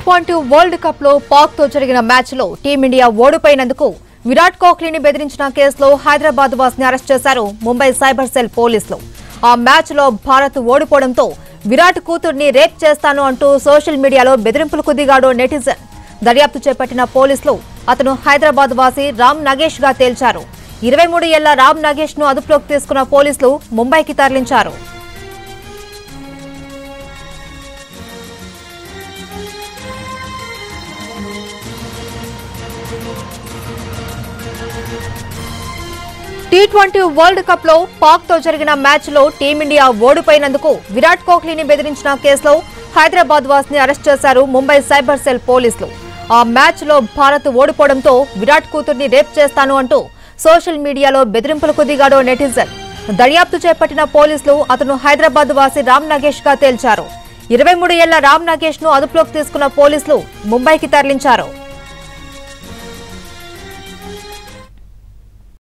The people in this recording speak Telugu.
ట్వంటీ వరల్డ్ కప్ లో పాక్ తో జరిగిన మ్యాచ్ లో టీమిండియా ఓడిపోయినందుకు విరాట్ కోహ్లీని బెదిరించిన కేసులో హైదరాబాద్ వాసిని అరెస్ట్ చేశారు ముంబై సైబర్ సెల్ పోలీసులు ఆ మ్యాచ్ లో భారత్ ఓడిపోవడంతో విరాట్ కూతుర్ని రేప్ చేస్తాను అంటూ సోషల్ మీడియాలో బెదిరింపులకు దిగాడు నెటిజన్ దర్యాప్తు చేపట్టిన పోలీసులు అతను హైదరాబాద్ వాసి రామ్ నగేష్ గా తేల్చారు ఇరవై మూడు ఏళ్ల రామ్ నగేష్ ను అదుపులోకి తీసుకున్న పోలీసులు ముంబైకి తరలించారు టీ ట్వంటీ వరల్డ్ కప్ లో పాక్ తో జరిగిన మ్యాచ్ లో టీమిండియా ఓడిపోయినందుకు విరాట్ కోహ్లీని బెదిరించిన కేసులో హైదరాబాద్ వాసిని అరెస్ట్ చేశారు ముంబై సైబర్ సెల్ పోలీసులు ఆ మ్యాచ్ లో భారత్ ఓడిపోవడంతో విరాట్ కూతుర్ని రేప్ చేస్తాను అంటూ సోషల్ మీడియాలో బెదిరింపులకు దిగాడు నెటిజన్ దర్యాప్తు చేపట్టిన పోలీసులు అతను హైదరాబాద్ వాసి రామ్ నగేష్ గా తేల్చారు ఇరవై మూడు ఏళ్ల రామ్ నగేష్ ను అదుపులోకి తీసుకున్న పోలీసులు ముంబైకి తరలించారు